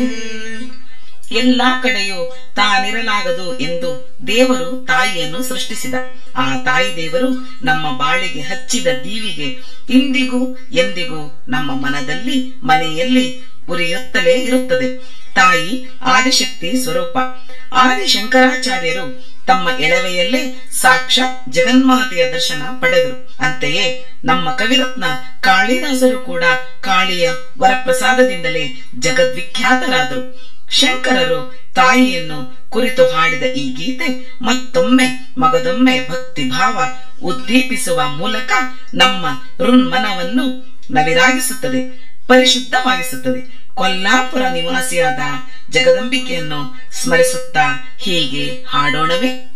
ಎಲ್ಲಾ ಕಡೆಯೂ ತಾನಿರಲಾಗದು ಎಂದು ದೇವರು ತಾಯಿಯನ್ನು ಸೃಷ್ಟಿಸಿದ ಆ ತಾಯಿ ದೇವರು ನಮ್ಮ ಬಾಳಿಗೆ ಹಚ್ಚಿದ ದೀವಿಗೆ ಇಂದಿಗೂ ಎಂದಿಗೂ ನಮ್ಮ ಮನದಲ್ಲಿ ಮನೆಯಲ್ಲಿ ಉರಿಯುತ್ತಲೇ ಇರುತ್ತದೆ ತಾಯಿ ಆದಿಶಕ್ತಿ ಸ್ವರೂಪ ಆದಿ ಶಂಕರಾಚಾರ್ಯರು ತಮ್ಮ ಎಳವೆಯಲ್ಲೇ ಸಾಕ್ಷಾತ್ ಜಗನ್ಮಾತೆಯ ದರ್ಶನ ಪಡೆದರು ಅಂತೆಯೇ ನಮ್ಮ ಕವಿರತ್ನ ಕಾಳಿದಾಸರು ಕೂಡ ಕಾಳಿಯ ವರಪ್ರಸಾದದಿಂದಲೇ ಜಗದ್ವಿಖ್ಯಾತರಾದರು ಶಂಕರರು ತಾಯಿಯನ್ನು ಕುರಿತು ಹಾಡಿದ ಈ ಗೀತೆ ಮತ್ತೊಮ್ಮೆ ಮಗದೊಮ್ಮೆ ಭಕ್ತಿ ಭಾವ ಉದ್ದೀಪಿಸುವ ಮೂಲಕ ನಮ್ಮ ಋನ್ಮನವನ್ನು ನವಿರಾಗಿಸುತ್ತದೆ ಪರಿಶುದ್ಧವಾಗಿಸುತ್ತದೆ ಕೊಲ್ಲಾಪುರ ನಿವಾಸಿಯಾದ ಜಗದಂಬಿಕೆಯನ್ನು ಸ್ಮರಿಸುತ್ತಾ ಹೀಗೆ ಹಾಡೋಣವೇ